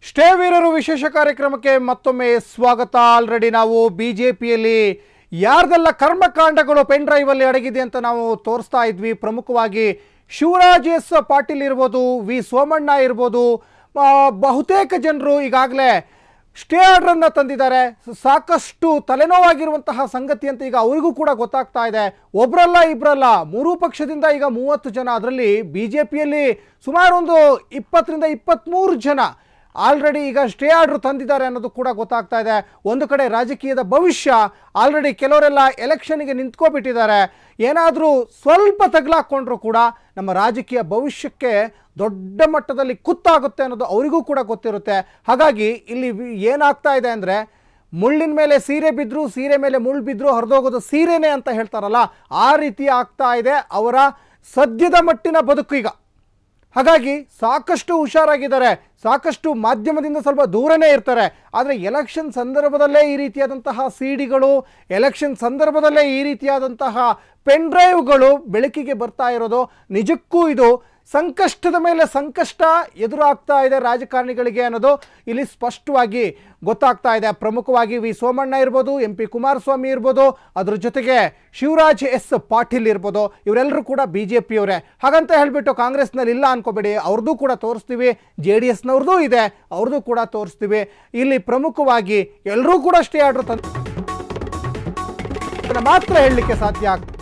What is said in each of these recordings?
stay ವೀರರು ವಿಶೇಷ ಕಾರ್ಯಕ್ರಮಕ್ಕೆ ಮತ್ತೊಮ್ಮೆ ಸ್ವಾಗತ ಆಲ್ರೆಡಿ ನಾವು ಬಿ ಜೆ ಪಿಯಲ್ಲಿ ಯಾರ್ದೆಲ್ಲ ಕರ್ಮಕಾಂಡಗಳು ಪೆನ್ ಡ್ರೈವಲ್ಲಿ ಅಡಗಿದೆ ಅಂತ ನಾವು ತೋರಿಸ್ತಾ ಇದ್ವಿ ಪ್ರಮುಖವಾಗಿ ಶಿವರಾಜ್ ಎಸ್ ಪಾಟೀಲ್ ಇರ್ಬೋದು ವಿ ಸೋಮಣ್ಣ ಇರ್ಬೋದು ಆ, ಬಹುತೇಕ ಜನರು ಈಗಾಗಲೇ ಸ್ಟೇ ಆರ್ಡ್ರನ್ನ ತಂದಿದ್ದಾರೆ ಸಾಕಷ್ಟು ತಲೆನೋವಾಗಿರುವಂತಹ ಸಂಗತಿ ಅಂತ ಈಗ ಅವರಿಗೂ ಕೂಡ ಗೊತ್ತಾಗ್ತಾ ಇದೆ ಒಬ್ರಲ್ಲ ಇಬ್ರಲ್ಲ ಮೂರೂ ಪಕ್ಷದಿಂದ ಈಗ ಮೂವತ್ತು ಜನ ಅದರಲ್ಲಿ ಬಿ ಜೆ ಪಿಯಲ್ಲಿ ಸುಮಾರು ಒಂದು ಇಪ್ಪತ್ತರಿಂದ ಇಪ್ಪತ್ತ್ಮೂರು ಜನ ಆಲ್ರೆಡಿ ಈಗ ಸ್ಟೇ ಆರ್ಡರ್ ತಂದಿದ್ದಾರೆ ಅನ್ನೋದು ಕೂಡ ಗೊತ್ತಾಗ್ತಾ ಇದೆ ಒಂದು ಕಡೆ ರಾಜಕೀಯದ ಭವಿಷ್ಯ ಆಲ್ರೆಡಿ ಕೆಲವರೆಲ್ಲ ಎಲೆಕ್ಷನ್ಗೆ ನಿಂತ್ಕೊಬಿಟ್ಟಿದ್ದಾರೆ ಏನಾದರೂ ಸ್ವಲ್ಪ ತಗಲಾಕೊಂಡ್ರು ಕೂಡ ನಮ್ಮ ರಾಜಕೀಯ ಭವಿಷ್ಯಕ್ಕೆ ದೊಡ್ಡ ಮಟ್ಟದಲ್ಲಿ ಕುತ್ತಾಗುತ್ತೆ ಅನ್ನೋದು ಅವರಿಗೂ ಕೂಡ ಗೊತ್ತಿರುತ್ತೆ ಹಾಗಾಗಿ ಇಲ್ಲಿ ವಿ- ಏನಾಗ್ತಾ ಇದೆ ಅಂದರೆ ಮುಳ್ಳಿನ ಮೇಲೆ ಸೀರೆ ಬಿದ್ದರೂ ಸೀರೆ ಮೇಲೆ ಮುಳ್ಳು ಬಿದ್ದರೂ ಹರಿದೋಗೋದು ಸೀರೆನೇ ಅಂತ ಹೇಳ್ತಾರಲ್ಲ ಆ ರೀತಿ ಆಗ್ತಾ ಇದೆ ಅವರ ಸದ್ಯದ ಮಟ್ಟಿನ ಬದುಕು ಈಗ ಹಾಗಾಗಿ ಸಾಕಷ್ಟು ಹುಷಾರಾಗಿದ್ದಾರೆ ಸಾಕಷ್ಟು ಮಾಧ್ಯಮದಿಂದ ಸ್ವಲ್ಪ ದೂರನೇ ಇರ್ತಾರೆ ಆದರೆ ಎಲೆಕ್ಷನ್ ಸಂದರ್ಭದಲ್ಲೇ ಈ ರೀತಿಯಾದಂತಹ ಸಿಡಿಗಳು ಎಲೆಕ್ಷನ್ ಸಂದರ್ಭದಲ್ಲೇ ಈ ರೀತಿಯಾದಂತಹ ಪೆನ್ ಡ್ರೈವ್ಗಳು ಬೆಳಕಿಗೆ ಬರ್ತಾ ಇರೋದು ನಿಜಕ್ಕೂ ಇದು ಸಂಕಷ್ಟದ ಮೇಲೆ ಸಂಕಷ್ಟ ಎದುರಾಗ್ತಾ ಇದೆ ರಾಜಕಾರಣಿಗಳಿಗೆ ಅನ್ನೋದು ಇಲ್ಲಿ ಸ್ಪಷ್ಟವಾಗಿ ಗೊತ್ತಾಗ್ತಾ ಇದೆ ಪ್ರಮುಖವಾಗಿ ವಿ ಸೋಮಣ್ಣ ಇರ್ಬೋದು ಎಂ ಪಿ ಕುಮಾರಸ್ವಾಮಿ ಇರ್ಬೋದು ಅದ್ರ ಜೊತೆಗೆ ಶಿವರಾಜ್ ಎಸ್ ಪಾಟೀಲ್ ಇರ್ಬೋದು ಇವರೆಲ್ಲರೂ ಕೂಡ ಬಿ ಜೆ ಪಿಯವರೇ ಹಾಗಂತ ಹೇಳಿಬಿಟ್ಟು ಕಾಂಗ್ರೆಸ್ನಲ್ಲಿ ಇಲ್ಲ ಅನ್ಕೋಬೇಡಿ ಅವ್ರದ್ದು ಕೂಡ ತೋರಿಸ್ತೀವಿ ಜೆ ಡಿ ಎಸ್ನವ್ರದ್ದು ಇದೆ ಅವ್ರದ್ದು ಕೂಡ ತೋರಿಸ್ತೀವಿ ಇಲ್ಲಿ ಪ್ರಮುಖವಾಗಿ ಎಲ್ಲರೂ ಕೂಡ ಸ್ಟೇ ಆರ್ಡರ್ ತಂದು ಅದನ್ನ ಮಾತ್ರ ಹೇಳಲಿಕ್ಕೆ ಸಾಧ್ಯ ಆಗ್ತದೆ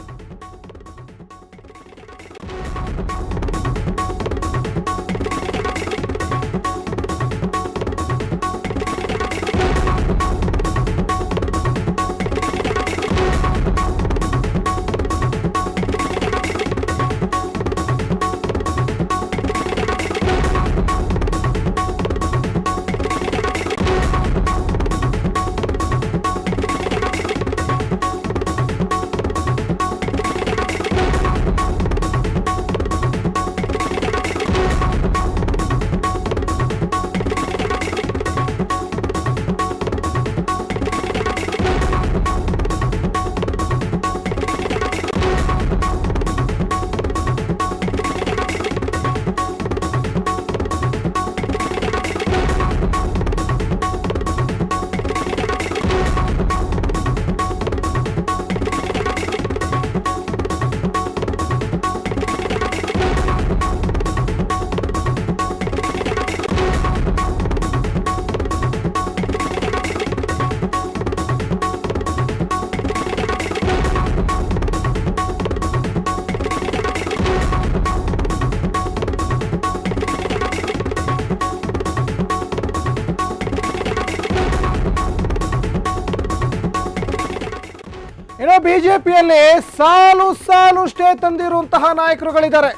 ಏನೋ ಬಿಜೆಪಿಯಲ್ಲಿ ಸಾಲು ಸಾಲು ಸ್ಟೇ ತಂದಿರುವಂತಹ ನಾಯಕರುಗಳಿದ್ದಾರೆ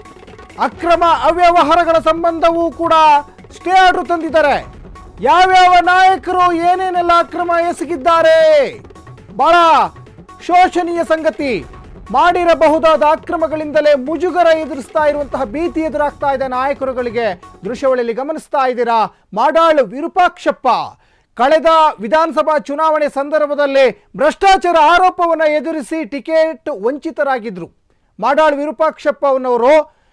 ಅಕ್ರಮ ಅವ್ಯವಹಾರಗಳ ಸಂಬಂಧವೂ ಕೂಡ ಸ್ಟೇ ಆರ್ಡರ್ ತಂದಿದ್ದಾರೆ ಯಾವ್ಯಾವ ನಾಯಕರು ಏನೇನೆಲ್ಲ ಅಕ್ರಮ ಎಸಗಿದ್ದಾರೆ ಬಹಳ ಶೋಚನೀಯ ಸಂಗತಿ ಮಾಡಿರಬಹುದಾದ ಅಕ್ರಮಗಳಿಂದಲೇ ಮುಜುಗರ ಎದುರಿಸ್ತಾ ಇರುವಂತಹ ಭೀತಿ ಎದುರಾಗ್ತಾ ಇದೆ ನಾಯಕರುಗಳಿಗೆ ದೃಶ್ಯಾವಳಿಯಲ್ಲಿ ಗಮನಿಸ್ತಾ ಇದ್ದೀರಾ ಮಾಡಾಳು ವಿರೂಪಾಕ್ಷಪ್ಪ ಕಳೆದ ವಿಧಾನಸಭಾ ಚುನಾವಣೆ ಸಂದರ್ಭದಲ್ಲಿ ಭ್ರಷ್ಟಾಚಾರ ಆರೋಪವನ್ನು ಎದುರಿಸಿ ಟಿಕೆಟ್ ವಂಚಿತರಾಗಿದ್ರು ಮಾಡಾಳ್ ವಿರೂಪಾಕ್ಷಪ್ಪನವರು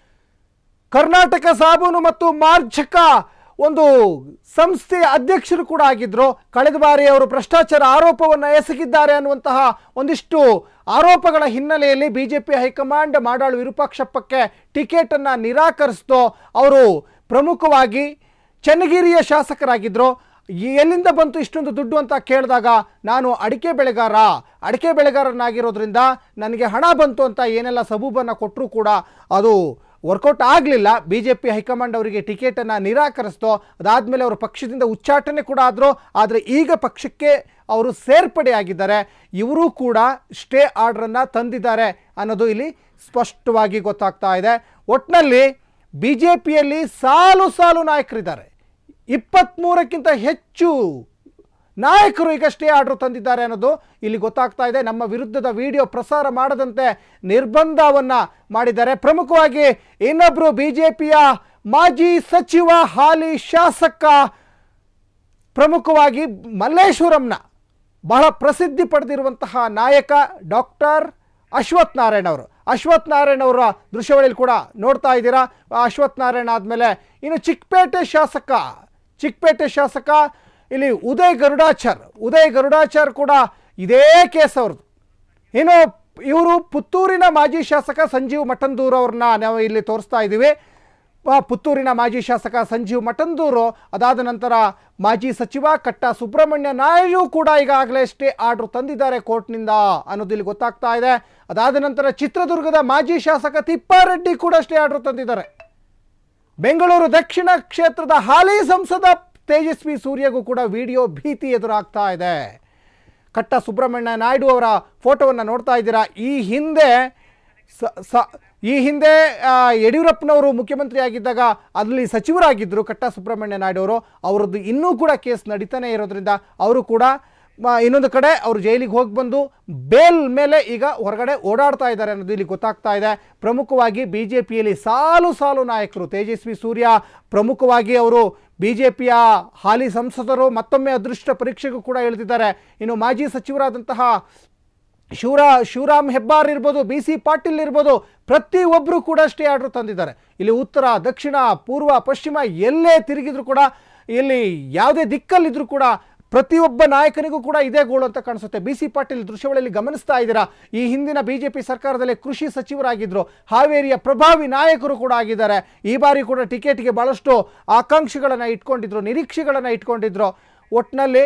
ಕರ್ನಾಟಕ ಸಾಬೂನು ಮತ್ತು ಮಾರ್ಜಕ ಒಂದು ಸಂಸ್ಥೆಯ ಅಧ್ಯಕ್ಷರು ಕೂಡ ಆಗಿದ್ರು ಕಳೆದ ಬಾರಿ ಅವರು ಭ್ರಷ್ಟಾಚಾರ ಆರೋಪವನ್ನು ಎಸಗಿದ್ದಾರೆ ಅನ್ನುವಂತಹ ಒಂದಿಷ್ಟು ಆರೋಪಗಳ ಹಿನ್ನೆಲೆಯಲ್ಲಿ ಬಿಜೆಪಿ ಹೈಕಮಾಂಡ್ ಮಾಡಾಳು ವಿರೂಪಾಕ್ಷಪ್ಪಕ್ಕೆ ಟಿಕೆಟ್ ಅನ್ನ ನಿರಾಕರಿಸಿತು ಅವರು ಪ್ರಮುಖವಾಗಿ ಚನ್ನಗಿರಿಯ ಶಾಸಕರಾಗಿದ್ರು ಈ- ಎಲ್ಲಿಂದ ಬಂತು ಇಷ್ಟೊಂದು ದುಡ್ಡು ಅಂತ ಕೇಳಿದಾಗ ನಾನು ಅಡಿಕೆ ಬೆಳೆಗಾರ ಅಡಿಕೆ ಬೆಳೆಗಾರನಾಗಿರೋದ್ರಿಂದ ನನಗೆ ಹಣ ಬಂತು ಅಂತ ಏನೆಲ್ಲ ಸಬೂಬನ್ನು ಕೊಟ್ಟರೂ ಕೂಡ ಅದು ವರ್ಕೌಟ್ ಆಗಲಿಲ್ಲ ಬಿ ಜೆ ಪಿ ಹೈಕಮಾಂಡ್ ಅವರಿಗೆ ಟಿಕೆಟನ್ನು ನಿರಾಕರಿಸ್ತು ಅದಾದಮೇಲೆ ಅವರು ಪಕ್ಷದಿಂದ ಉಚ್ಚಾಟನೆ ಕೂಡ ಆದರು ಆದರೆ ಈಗ ಪಕ್ಷಕ್ಕೆ ಅವರು ಸೇರ್ಪಡೆಯಾಗಿದ್ದಾರೆ ಇವರು ಕೂಡ ಸ್ಟೇ ಆರ್ಡ್ರನ್ನು ತಂದಿದ್ದಾರೆ ಅನ್ನೋದು ಇಲ್ಲಿ ಸ್ಪಷ್ಟವಾಗಿ ಗೊತ್ತಾಗ್ತಾ ಇದೆ ಒಟ್ಟಿನಲ್ಲಿ ಬಿ ಜೆ ಪಿಯಲ್ಲಿ ಸಾಲು ಸಾಲು ನಾಯಕರಿದ್ದಾರೆ ಇಪ್ಪತ್ತ್ಮೂರಕ್ಕಿಂತ ಹೆಚ್ಚು ನಾಯಕರು ಈಗ ಸ್ಟೇ ಆರ್ಡರ್ ತಂದಿದ್ದಾರೆ ಅನ್ನೋದು ಇಲ್ಲಿ ಗೊತ್ತಾಗ್ತಾ ಇದೆ ನಮ್ಮ ವಿರುದ್ಧದ ವಿಡಿಯೋ ಪ್ರಸಾರ ಮಾಡದಂತೆ ನಿರ್ಬಂಧವನ್ನ ಮಾಡಿದ್ದಾರೆ ಪ್ರಮುಖವಾಗಿ ಇನ್ನೊಬ್ಬರು ಬಿಜೆಪಿಯ ಮಾಜಿ ಸಚಿವ ಹಾಲಿ ಶಾಸಕ ಪ್ರಮುಖವಾಗಿ ಮಲ್ಲೇಶ್ವರಂನ ಬಹಳ ಪ್ರಸಿದ್ಧಿ ಪಡೆದಿರುವಂತಹ ನಾಯಕ ಡಾಕ್ಟರ್ ಅಶ್ವಥ್ ನಾರಾಯಣ್ ಅವರು ಅಶ್ವಥ್ ನಾರಾಯಣ್ ಅವರ ದೃಶ್ಯಾವಳಿಯಲ್ಲಿ ಕೂಡ ನೋಡ್ತಾ ಇದ್ದೀರಾ ಆ ಅಶ್ವಥ್ ನಾರಾಯಣ್ ಆದಮೇಲೆ ಇನ್ನು ಚಿಕ್ಕಪೇಟೆ ಶಾಸಕ ಚಿಕ್ಕಪೇಟೆ ಶಾಸಕ ಇಲ್ಲಿ ಉದಯ್ ಗರುಡಾಚಾರ್ ಉದಯ್ ಗರುಡಾಚಾರ್ ಕೂಡ ಇದೇ ಕೇಸ್ ಅವ್ರದ್ದು ಇನ್ನು ಇವರು ಪುತ್ತೂರಿನ ಮಾಜಿ ಶಾಸಕ ಸಂಜೀವ್ ಮಠಂದೂರು ಅವ್ರನ್ನ ನಾವು ಇಲ್ಲಿ ತೋರಿಸ್ತಾ ಇದ್ದೀವಿ ಆ, ಪುತ್ತೂರಿನ ಮಾಜಿ ಶಾಸಕ ಸಂಜೀವ್ ಮಠಂದೂರು ಅದಾದ ನಂತರ ಮಾಜಿ ಸಚಿವ ಕಟ್ಟ ಸುಬ್ರಹ್ಮಣ್ಯ ನಾಯ್ಡು ಕೂಡ ಈಗಾಗಲೇ ಸ್ಟೇ ಆರ್ಡರ್ ತಂದಿದ್ದಾರೆ ಕೋರ್ಟ್ನಿಂದ ಅನ್ನೋದು ಇಲ್ಲಿ ಗೊತ್ತಾಗ್ತಾ ಇದೆ ಅದಾದ ನಂತರ ಚಿತ್ರದುರ್ಗದ ಮಾಜಿ ಶಾಸಕ ತಿಪ್ಪಾರೆಡ್ಡಿ ಕೂಡ ಸ್ಟೇ ಆರ್ಡರ್ ತಂದಿದ್ದಾರೆ ಬೆಂಗಳೂರು ದಕ್ಷಿಣ ಕ್ಷೇತ್ರದ ಹಾಲಿ ಸಂಸದ ತೇಜಸ್ವಿ ಸೂರ್ಯಗೂ ಕೂಡ ವಿಡಿಯೋ ಭೀತಿ ಎದುರಾಗ್ತಾ ಇದೆ ಕಟ್ಟ ಸುಬ್ರಹ್ಮಣ್ಯ ನಾಯ್ಡು ಅವರ ಫೋಟೋವನ್ನು ನೋಡ್ತಾ ಇದ್ದೀರಾ ಈ ಹಿಂದೆ ಸ- ಸ- ಈ ಹಿಂದೆ ಆ, ಯಡಿಯೂರಪ್ಪನವರು ಮುಖ್ಯಮಂತ್ರಿ ಆಗಿದ್ದಾಗ ಅಲ್ಲಿ ಸಚಿವರಾಗಿದ್ದರು ಕಟ್ಟ ಸುಬ್ರಹ್ಮಣ್ಯ ನಾಯ್ಡು ಅವರು ಅವರದ್ದು ಇನ್ನೂ ಕೂಡ ಕೇಸ್ ನಡೀತಾನೆ ಇರೋದ್ರಿಂದ ಅವರು ಕೂಡ ಮ- ಇನ್ನೊಂದು ಕಡೆ ಅವರು ಜೈಲಿಗೆ ಹೋಗಿ ಬಂದು ಬೇಲ್ ಮೇಲೆ ಈಗ ಹೊರಗಡೆ ಓಡಾಡ್ತಾ ಇದ್ದಾರೆ ಅನ್ನೋದು ಇಲ್ಲಿ ಗೊತ್ತಾಗ್ತಾ ಇದೆ ಪ್ರಮುಖವಾಗಿ ಬಿ ಜೆ ಪಿಯಲ್ಲಿ ಸಾಲು ಸಾಲು ನಾಯಕರು ತೇಜಸ್ವಿ ಸೂರ್ಯ ಪ್ರಮುಖವಾಗಿ ಅವರು ಬಿ ಜೆ ಪಿಯ ಹಾಲಿ ಸಂಸದರು ಮತ್ತೊಮ್ಮೆ ಅದೃಷ್ಟ ಪರೀಕ್ಷೆಗೂ ಕೂಡ ಇಳಿದಿದ್ದಾರೆ ಇನ್ನು ಮಾಜಿ ಸಚಿವರಾದಂತಹ ಶಿವರ ಶಿವರಾಮ್ ಹೆಬ್ಬಾರ್ ಇರ್ಬೋದು ಬಿ ಸಿ ಪಾಟೀಲ್ ಇರ್ಬೋದು ಪ್ರತಿಯೊಬ್ಬರು ಕೂಡ ಸ್ಟೇ ಆರ್ಡರ್ ತಂದಿದ್ದಾರೆ ಇಲ್ಲಿ ಉತ್ತರ ದಕ್ಷಿಣ ಪೂರ್ವ ಪಶ್ಚಿಮ ಎಲ್ಲೇ ತಿರುಗಿದ್ರು ಕೂಡ ಇಲ್ಲಿ ಯಾವುದೇ ದಿಕ್ಕಲ್ಲಿದ್ರೂ ಕೂಡ ಪ್ರತಿಯೊಬ್ಬ ನಾಯಕನಿಗೂ ಕೂಡ ಇದೇ ಗೋಳು ಅಂತ ಕಾಣಿಸುತ್ತೆ ಬಿ ಸಿ ಪಾಟೀಲ್ ದೃಶ್ಯಾವಳಿಯಲ್ಲಿ ಗಮನಿಸ್ತಾ ಇದ್ದೀರಾ ಈ ಹಿಂದಿನ ಬಿಜೆಪಿ ಸರ್ಕಾರದಲ್ಲಿ ಕೃಷಿ ಸಚಿವರಾಗಿದ್ದರು ಹಾವೇರಿಯ ಪ್ರಭಾವಿ ನಾಯಕರು ಕೂಡ ಆಗಿದ್ದಾರೆ ಈ ಬಾರಿ ಕೂಡ ಟಿಕೆಟ್ಗೆ ಬಹಳಷ್ಟು ಆಕಾಂಕ್ಷೆಗಳನ್ನು ಇಟ್ಕೊಂಡಿದ್ರು ನಿರೀಕ್ಷೆಗಳನ್ನು ಇಟ್ಕೊಂಡಿದ್ರು ಒಟ್ಟಿನಲ್ಲಿ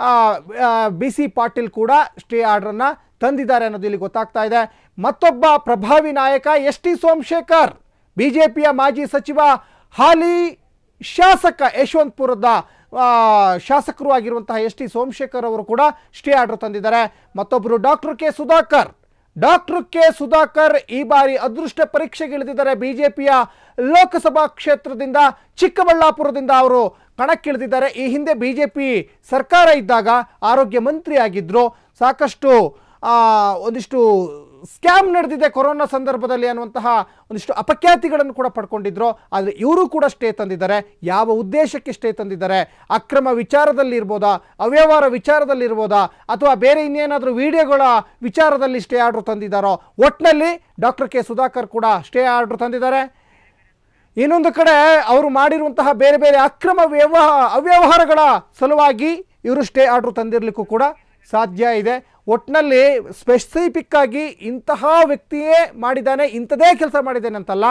ಬಿ ಸಿ ಪಾಟೀಲ್ ಕೂಡ ಸ್ಟೇ ಆರ್ಡರನ್ನು ತಂದಿದ್ದಾರೆ ಅನ್ನೋದು ಇಲ್ಲಿ ಗೊತ್ತಾಗ್ತಾ ಇದೆ ಮತ್ತೊಬ್ಬ ಪ್ರಭಾವಿ ನಾಯಕ ಎಸ್ ಟಿ ಸೋಮಶೇಖರ್ ಬಿ ಜೆ ಪಿಯ ಮಾಜಿ ಸಚಿವ ಹಾಲಿ ಶಾಸಕ ಯಶವಂತಪುರದ ಆ, ಶಾಸಕರು ಆಗಿರುವಂತಹ ಎಸ್ ಟಿ ಸೋಮಶೇಖರ್ ಅವರು ಕೂಡ ಸ್ಟೇ ಆರ್ಡರ್ ತಂದಿದ್ದಾರೆ ಮತ್ತೊಬ್ಬರು doctor K Sudhakar doctor K Sudhakar ಈ ಬಾರಿ ಅದೃಷ್ಟ ಪರೀಕ್ಷೆಗೆ ಇಳಿದಿದ್ದಾರೆ ಬಿಜೆಪಿಯ ಲೋಕಸಭಾ ಕ್ಷೇತ್ರದಿಂದ ಚಿಕ್ಕಬಳ್ಳಾಪುರದಿಂದ ಅವರು ಕಣಕ್ಕಿಳಿದಿದ್ದಾರೆ ಈ ಹಿಂದೆ ಬಿಜೆಪಿ ಸರ್ಕಾರ ಇದ್ದಾಗ ಆರೋಗ್ಯ ಮಂತ್ರಿ ಆಗಿದ್ರು ಸಾಕಷ್ಟು ಆ, ಒಂದಿಷ್ಟು ಸ್ಕ್ಯಾಮ್ ನಡೆದಿದೆ ಕೊರೋನಾ ಸಂದರ್ಭದಲ್ಲಿ ಅನ್ನುವಂತಹ ಒಂದಿಷ್ಟು ಅಪಖ್ಯಾತಿಗಳನ್ನು ಕೂಡ ಪಡ್ಕೊಂಡಿದ್ರು ಆದರೆ ಇವರು ಕೂಡ ಸ್ಟೇ ತಂದಿದ್ದಾರೆ ಯಾವ ಉದ್ದೇಶಕ್ಕೆ ಸ್ಟೇ ತಂದಿದ್ದಾರೆ ಅಕ್ರಮ ವಿಚಾರದಲ್ಲಿ ಇರ್ಬೋದಾ ಅವ್ಯವಹಾರ ವಿಚಾರದಲ್ಲಿ ಇರ್ಬೋದಾ ಅಥವಾ ಬೇರೆ ಇನ್ನೇನಾದರೂ ವಿಡಿಯೋಗಳ ವಿಚಾರದಲ್ಲಿ ಸ್ಟೇ ಆರ್ಡರ್ ತಂದಿದ್ದಾರೋ ಒಟ್ಟಿನಲ್ಲಿ ಡಾಕ್ಟರ್ ಕೆ ಸುಧಾಕರ್ ಕೂಡ ಸ್ಟೇ ಆರ್ಡರ್ ತಂದಿದ್ದಾರೆ ಇನ್ನೊಂದು ಕಡೆ ಅವರು ಮಾಡಿರುವಂತಹ ಬೇರೆ ಬೇರೆ ಅಕ್ರಮ ವ್ಯವಹಾರ ಅವ್ಯವಹಾರಗಳ ಸಲುವಾಗಿ ಇವರು ಸ್ಟೇ ಆರ್ಡರ್ ತಂದಿರಲಿಕ್ಕೂ ಕೂಡ ಸಾಧ್ಯ ಇದೆ ಒಟ್ಟಿನಲ್ಲಿ ಸ್ಪೆಸಿಫಿಕ್ ಆಗಿ ಇಂತಹ ವ್ಯಕ್ತಿಯೇ ಮಾಡಿದ್ದಾನೆ ಇಂಥದೇ ಕೆಲಸ ಮಾಡಿದ್ದಾನೆ ಅಂತಲ್ಲ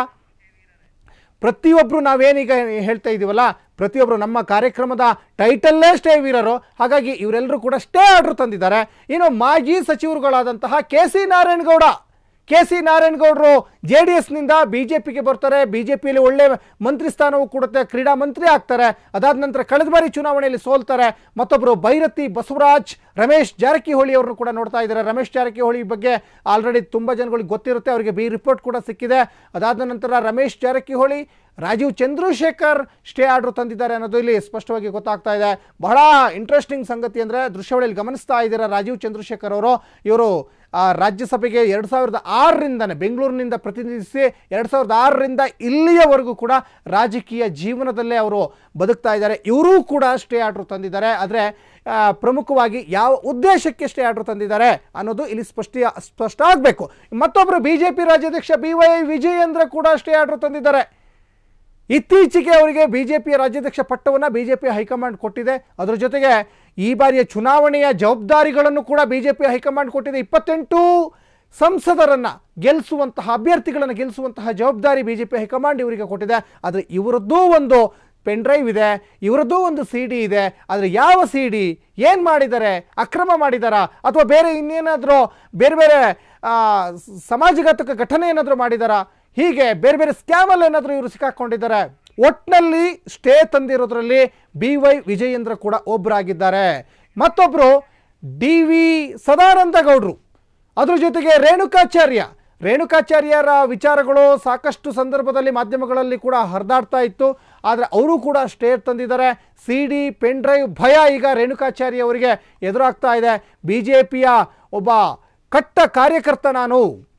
ಪ್ರತಿಯೊಬ್ಬರು ನಾವೇನೀಗ ಹೇಳ್ತಾ ಇದ್ದೀವಲ್ಲ ಪ್ರತಿಯೊಬ್ಬರು ನಮ್ಮ ಕಾರ್ಯಕ್ರಮದ ಟೈಟಲ್ಲೇ ಸ್ಟೇ ವೀರರು ಹಾಗಾಗಿ ಇವರೆಲ್ಲರೂ ಕೂಡ ಸ್ಟೇ ಆರ್ಡರ್ ತಂದಿದ್ದಾರೆ ಇನ್ನು ಮಾಜಿ ಸಚಿವರುಗಳಾದಂತಹ K C Narayanagowda K C ನಾರಾಯಣಗೌಡರು ಜೆ ಡಿ ಎಸ್ನಿಂದ ಬಿ ಜೆ ಪಿಗೆ ಬರ್ತಾರೆ ಬಿ ಜೆ ಪಿಯಲ್ಲಿ ಒಳ್ಳೆ ಮಂತ್ರಿ ಸ್ಥಾನವೂ ಕೊಡುತ್ತೆ ಕ್ರೀಡಾ ಮಂತ್ರಿ ಆಗ್ತಾರೆ ಅದಾದ ನಂತರ ಕಳೆದ ಬಾರಿ ಚುನಾವಣೆಯಲ್ಲಿ ಸೋಲ್ತಾರೆ ಮತ್ತೊಬ್ಬರು ಬೈರತಿ ಬಸವರಾಜ್ ರಮೇಶ್ ಜಾರಕಿಹೊಳಿ ಅವ್ರನ್ನು ಕೂಡ ನೋಡ್ತಾ ಇದ್ದಾರೆ ರಮೇಶ್ ಜಾರಕಿಹೊಳಿ ಬಗ್ಗೆ ಆಲ್ರೆಡಿ ತುಂಬ ಜನಗಳಿಗೆ ಗೊತ್ತಿರುತ್ತೆ ಅವರಿಗೆ ಬಿ ರಿಪೋರ್ಟ್ ಕೂಡ ಸಿಕ್ಕಿದೆ ಅದಾದ ನಂತರ ರಮೇಶ್ ಜಾರಕಿಹೊಳಿ ರಾಜೀವ್ ಚಂದ್ರಶೇಖರ್ ಸ್ಟೇ ಆರ್ಡರ್ ತಂದಿದ್ದಾರೆ ಅನ್ನೋದು ಇಲ್ಲಿ ಸ್ಪಷ್ಟವಾಗಿ ಗೊತ್ತಾಗ್ತಾ ಇದೆ ಬಹಳ ಇಂಟ್ರೆಸ್ಟಿಂಗ್ ಸಂಗತಿ ಅಂದರೆ ದೃಶ್ಯಾವಳಿಯಲ್ಲಿ ಗಮನಿಸ್ತಾ ಇದ್ದೀರಾ ರಾಜೀವ್ ಚಂದ್ರಶೇಖರ್ ಅವರು ಇವರು ಆ, ರಾಜ್ಯಸಭೆಗೆ ಎರಡು ಸಾವಿರದ ಆರರಿಂದನೇ ಬೆಂಗಳೂರಿನಿಂದ ಪ್ರತಿನಿಧಿಸಿ ಎರಡು ಸಾವಿರದ ಆರರಿಂದ ಇಲ್ಲಿಯವರೆಗೂ ಕೂಡ ರಾಜಕೀಯ ಜೀವನದಲ್ಲೇ ಅವರು ಬದುಕ್ತಾ ಇದ್ದಾರೆ ಇವರೂ ಕೂಡ ಸ್ಟೇ ಆರ್ಡರ್ ತಂದಿದ್ದಾರೆ ಆದರೆ ಪ್ರಮುಖವಾಗಿ ಯಾವ ಉದ್ದೇಶಕ್ಕೆ ಸ್ಟೇ ಆರ್ಡರ್ ತಂದಿದ್ದಾರೆ ಅನ್ನೋದು ಇಲ್ಲಿ ಸ್ಪಷ್ಟ ಸ್ಪಷ್ಟ ಆಗಬೇಕು ಮತ್ತೊಬ್ಬರು ಬಿ ಜೆ ಪಿ ರಾಜ್ಯಾಧ್ಯಕ್ಷ ಬಿ ವೈ ವಿಜಯೇಂದ್ರ ಕೂಡ ಸ್ಟೇ ಆರ್ಡರ್ ತಂದಿದ್ದಾರೆ ಇತ್ತೀಚೆಗೆ ಅವರಿಗೆ ಬಿಜೆಪಿಯ ರಾಜ್ಯಾಧ್ಯಕ್ಷ ಪಟ್ಟವನ್ನು ಬಿಜೆಪಿ ಹೈಕಮಾಂಡ್ ಕೊಟ್ಟಿದೆ ಅದರ ಜೊತೆಗೆ ಈ ಬಾರಿಯ ಚುನಾವಣೆಯ ಜವಾಬ್ದಾರಿಗಳನ್ನು ಕೂಡ ಬಿಜೆಪಿ ಹೈಕಮಾಂಡ್ ಕೊಟ್ಟಿದೆ ಇಪ್ಪತ್ತೆಂಟು ಸಂಸದರನ್ನ ಗೆಲ್ಲಿಸುವಂತಹ ಅಭ್ಯರ್ಥಿಗಳನ್ನು ಗೆಲ್ಲಿಸುವಂತಹ ಜವಾಬ್ದಾರಿ ಬಿಜೆಪಿ ಹೈಕಮಾಂಡ್ ಇವರಿಗೆ ಕೊಟ್ಟಿದೆ ಆದರೆ ಇವರದ್ದೂ ಒಂದು ಪೆನ್ ಡ್ರೈವ್ ಇದೆ ಇವರದ್ದೂ ಒಂದು ಸಿ ಡಿ ಇದೆ ಆದರೆ ಯಾವ ಸಿ ಡಿ ಏನು ಮಾಡಿದ್ದಾರೆ ಅಕ್ರಮ ಮಾಡಿದಾರಾ ಅಥವಾ ಬೇರೆ ಇನ್ನೇನಾದರೂ ಬೇರೆ ಬೇರೆ ಆ, ಸ- ಸಮಾಜಘಾತಕ ಘಟನೆ ಏನಾದರೂ ಮಾಡಿದಾರಾ ಹೀಗೆ ಬೇರೆ ಬೇರೆ ಸ್ಕ್ಯಾಮಲ್ಲಿ ಏನಾದರೂ ಇವರು ಸಿಕ್ಕಾಕೊಂಡಿದ್ದಾರೆ ಒಟ್ಟಿನಲ್ಲಿ ಸ್ಟೇ ತಂದಿರೋದ್ರಲ್ಲಿ ಬಿ ವೈ ವಿಜಯೇಂದ್ರ ಕೂಡ ಒಬ್ಬರಾಗಿದ್ದಾರೆ ಮತ್ತೊಬ್ಬರು ಡಿ ವಿ ಸದಾನಂದ ಗೌಡ್ರು ಅದ್ರ ಜೊತೆಗೆ ರೇಣುಕಾಚಾರ್ಯ ರೇಣುಕಾಚಾರ್ಯರ ವಿಚಾರಗಳು ಸಾಕಷ್ಟು ಸಂದರ್ಭದಲ್ಲಿ ಮಾಧ್ಯಮಗಳಲ್ಲಿ ಕೂಡ ಹರಿದಾಡ್ತಾ ಇತ್ತು ಆದರೆ ಅವರು ಕೂಡ ಸ್ಟೇ ತಂದಿದ್ದಾರೆ ಸಿ ಡಿ ಪೆನ್ ಡ್ರೈವ್ ಭಯ ಈಗ ರೇಣುಕಾಚಾರ್ಯ ಅವರಿಗೆ ಎದುರಾಗ್ತಾ ಇದೆ ಬಿ ಜೆ ಪಿಯ ಒಬ್ಬ ಕಟ್ಟ ಕಾರ್ಯಕರ್ತ ನಾನು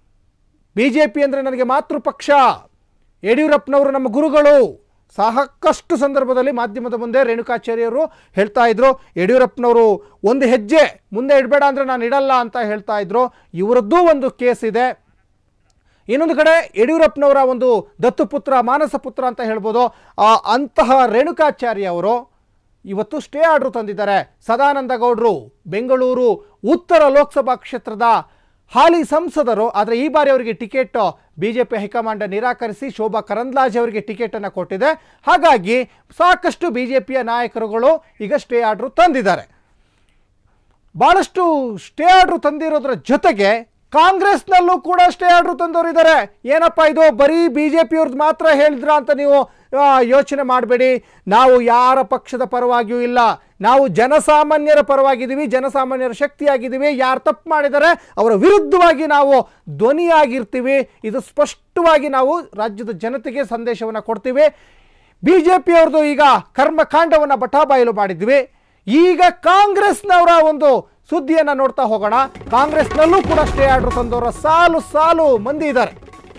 ಬಿ ಜೆ ಪಿ ಅಂದರೆ ನನಗೆ ಮಾತೃಪಕ್ಷ ಯಡಿಯೂರಪ್ಪನವರು ನಮ್ಮ ಗುರುಗಳು ಸಾಕಷ್ಟು ಸಂದರ್ಭದಲ್ಲಿ ಮಾಧ್ಯಮದ ಮುಂದೆ ರೇಣುಕಾಚಾರ್ಯರು ಹೇಳ್ತಾ ಇದ್ರು ಯಡಿಯೂರಪ್ಪನವರು ಒಂದು ಹೆಜ್ಜೆ ಮುಂದೆ ಇಡಬೇಡ ಅಂದರೆ ನಾನು ಇಡಲ್ಲ ಅಂತ ಹೇಳ್ತಾ ಇದ್ರು ಇವರದ್ದೂ ಒಂದು ಕೇಸ್ ಇದೆ ಇನ್ನೊಂದು ಕಡೆ ಯಡಿಯೂರಪ್ಪನವರ ಒಂದು ದತ್ತುಪುತ್ರ ಮಾನಸ ಪುತ್ರ ಅಂತ ಹೇಳ್ಬೋದು ಆ ಅಂತಹ ರೇಣುಕಾಚಾರ್ಯ ಅವರು ಇವತ್ತು ಸ್ಟೇ ಆರ್ಡರ್ ತಂದಿದ್ದಾರೆ ಸದಾನಂದ ಗೌಡರು ಬೆಂಗಳೂರು ಉತ್ತರ ಲೋಕಸಭಾ ಕ್ಷೇತ್ರದ ಹಾಲಿ ಸಂಸದರು ಆದರೆ ಈ ಬಾರಿ ಅವರಿಗೆ ಟಿಕೆಟ್ ಬಿಜೆಪಿ ಹೈಕಮಾಂಡ್ ನಿರಾಕರಿಸಿ ಶೋಭಾ ಕರಂದ್ಲಾಜೆ ಅವರಿಗೆ ಟಿಕೆಟ್ ಅನ್ನು ಕೊಟ್ಟಿದೆ ಹಾಗಾಗಿ ಸಾಕಷ್ಟು ಬಿಜೆಪಿಯ ನಾಯಕರುಗಳು ಈಗ ಸ್ಟೇ ಆರ್ಡರ್ ತಂದಿದ್ದಾರೆ ಬಹಳಷ್ಟು ಸ್ಟೇ ಆರ್ಡರ್ ತಂದಿರೋದ್ರ ಜೊತೆಗೆ ಕಾಂಗ್ರೆಸ್ನಲ್ಲೂ ಕೂಡ ಸ್ಟೇ ಆರ್ಡರ್ ತಂದವರಿದ್ದಾರೆ ಏನಪ್ಪ ಇದು ಬರೀ ಬಿ ಜೆ ಪಿಯವ್ರದ್ದು ಮಾತ್ರ ಹೇಳಿದ್ರ ಅಂತ ನೀವು ಆ, ಯೋಚನೆ ಮಾಡಬೇಡಿ ನಾವು ಯಾರ ಪಕ್ಷದ ಪರವಾಗಿಯೂ ಇಲ್ಲ ನಾವು ಜನಸಾಮಾನ್ಯರ ಪರವಾಗಿದ್ದೀವಿ ಜನಸಾಮಾನ್ಯರ ಶಕ್ತಿಯಾಗಿದ್ದೀವಿ ಯಾರು ತಪ್ಪು ಮಾಡಿದ್ದಾರೆ ಅವರ ವಿರುದ್ಧವಾಗಿ ನಾವು ಧ್ವನಿಯಾಗಿರ್ತೀವಿ ಇದು ಸ್ಪಷ್ಟವಾಗಿ ನಾವು ರಾಜ್ಯದ ಜನತೆಗೆ ಸಂದೇಶವನ್ನು ಕೊಡ್ತೀವಿ ಬಿ ಜೆ ಪಿಯವ್ರದ್ದು ಈಗ ಕರ್ಮಕಾಂಡವನ್ನು ಬಟಾಬಯಲು ಮಾಡಿದ್ವಿ ಈಗ ಕಾಂಗ್ರೆಸ್ನವರ ಒಂದು ಸುದ್ದಿಯನ್ನು ನೋಡ್ತಾ ಹೋಗೋಣ ಕಾಂಗ್ರೆಸ್ನಲ್ಲೂ ಕೂಡ ಸ್ಟೇ ಆರ್ಡರ್ ತಂದವರ ಸಾಲು ಸಾಲು ಮಂದಿ ಇದ್ದಾರೆ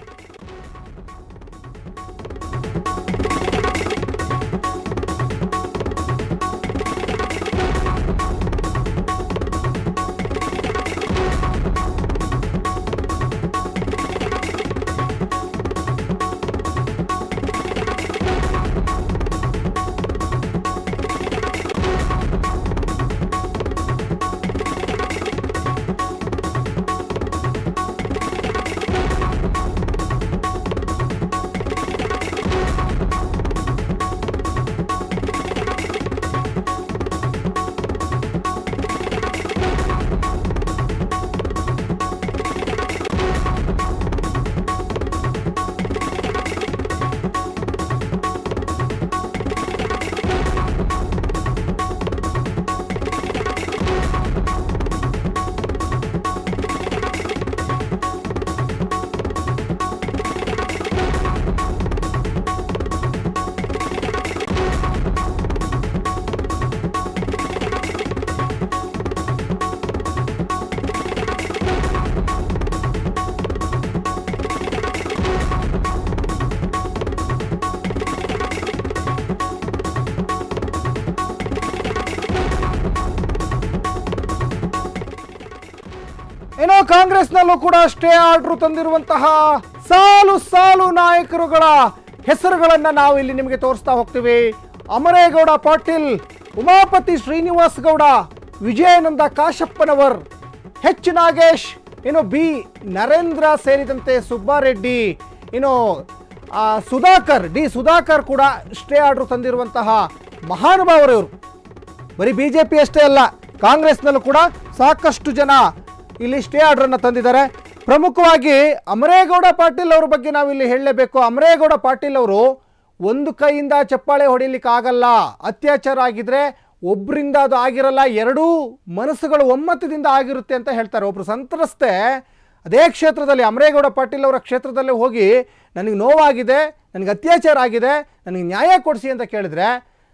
ಏನೋ ಕಾಂಗ್ರೆಸ್ನಲ್ಲೂ ಕೂಡ ಸ್ಟೇ ಆರ್ಡರ್ ತಂದಿರುವಂತಹ ಸಾಲು ಸಾಲು ನಾಯಕರುಗಳ ಹೆಸರುಗಳನ್ನ ನಾವು ಇಲ್ಲಿ ನಿಮಗೆ ತೋರಿಸ್ತಾ ಹೋಗ್ತೀವಿ ಅಮರೇಗೌಡ ಪಾಟೀಲ್ ಉಮಾಪತಿ ಶ್ರೀನಿವಾಸ್ ಗೌಡ ವಿಜಯಾನಂದ ಕಾಶಪ್ಪನವರ್ ಎಚ್ ನಾಗೇಶ್ ಇನ್ನು ಬಿ ನರೇಂದ್ರ ಸೇರಿದಂತೆ ಸುಬ್ಬಾರೆಡ್ಡಿ ಇನ್ನು ಆ, ಸುಧಾಕರ್ ಡಿ ಸುಧಾಕರ್ ಕೂಡ ಸ್ಟೇ ಆರ್ಡರ್ ತಂದಿರುವಂತಹ ಮಹಾನುಭಾವರು ಇವರು ಬರೀ ಬಿ ಜೆ ಪಿ ಅಷ್ಟೇ ಅಲ್ಲ ಕಾಂಗ್ರೆಸ್ನಲ್ಲೂ ಕೂಡ ಸಾಕಷ್ಟು ಜನ ಇಲ್ಲಿ ಸ್ಟೇ ಆರ್ಡರನ್ನು ತಂದಿದ್ದಾರೆ ಪ್ರಮುಖವಾಗಿ ಅಮರೇಗೌಡ ಪಾಟೀಲ್ ಅವ್ರ ಬಗ್ಗೆ ನಾವು ಇಲ್ಲಿ ಹೇಳಲೇಬೇಕು ಅಮರೇಗೌಡ ಪಾಟೀಲ್ ಅವರು ಒಂದು ಕೈಯಿಂದ ಚಪ್ಪಾಳೆ ಹೊಡಿಲಿಕ್ಕೆ ಆಗಲ್ಲ ಅತ್ಯಾಚಾರ ಆಗಿದ್ರೆ ಒಬ್ಬರಿಂದ ಅದು ಆಗಿರಲ್ಲ ಎರಡೂ ಮನಸ್ಸುಗಳು ಒಮ್ಮತದಿಂದ ಆಗಿರುತ್ತೆ ಅಂತ ಹೇಳ್ತಾರೆ ಒಬ್ರು ಸಂತ್ರಸ್ತೆ ಅದೇ ಕ್ಷೇತ್ರದಲ್ಲಿ ಅಮರೇಗೌಡ ಪಾಟೀಲ್ ಅವರ ಕ್ಷೇತ್ರದಲ್ಲೇ ಹೋಗಿ ನನಗೆ ನೋವಾಗಿದೆ ನನಗೆ ಅತ್ಯಾಚಾರ ಆಗಿದೆ ನನಗೆ ನ್ಯಾಯ ಕೊಡಿಸಿ ಅಂತ ಕೇಳಿದ್ರೆ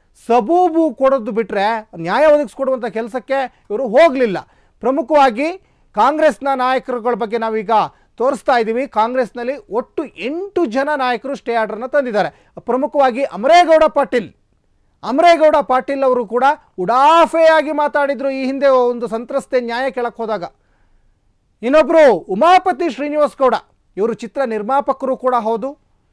ಸಬೂಬು ಕೊಡೋದು ಬಿಟ್ಟರೆ ನ್ಯಾಯ ಒದಗಿಸ್ಕೊಡುವಂಥ ಕೆಲಸಕ್ಕೆ ಇವರು ಹೋಗಲಿಲ್ಲ ಪ್ರಮುಖವಾಗಿ ಕಾಂಗ್ರೆಸ್ನ ನಾಯಕರುಗಳ ಬಗ್ಗೆ ನಾವೀಗ ತೋರಿಸ್ತಾ ಇದ್ದೀವಿ ಕಾಂಗ್ರೆಸ್ನಲ್ಲಿ ಒಟ್ಟು ಎಂಟು ಜನ ನಾಯಕರು ಸ್ಟೇ ಆರ್ಡರ್ನ ತಂದಿದ್ದಾರೆ ಪ್ರಮುಖವಾಗಿ ಅಮರೇಗೌಡ ಪಾಟೀಲ್ ಅಮರೇಗೌಡ ಪಾಟೀಲ್ ಅವರು ಕೂಡ ಉಡಾಫೆಯಾಗಿ ಮಾತಾಡಿದ್ರು ಈ ಹಿಂದೆ ಒಂದು ಸಂತ್ರಸ್ತೆ ನ್ಯಾಯ ಕೇಳಕ್ಕೆ ಹೋದಾಗ ಇನ್ನೊಬ್ಬರು ಉಮಾಪತಿ ಶ್ರೀನಿವಾಸ್ ಗೌಡ ಇವರು ಚಿತ್ರ ನಿರ್ಮಾಪಕರು ಕೂಡ ಹೌದು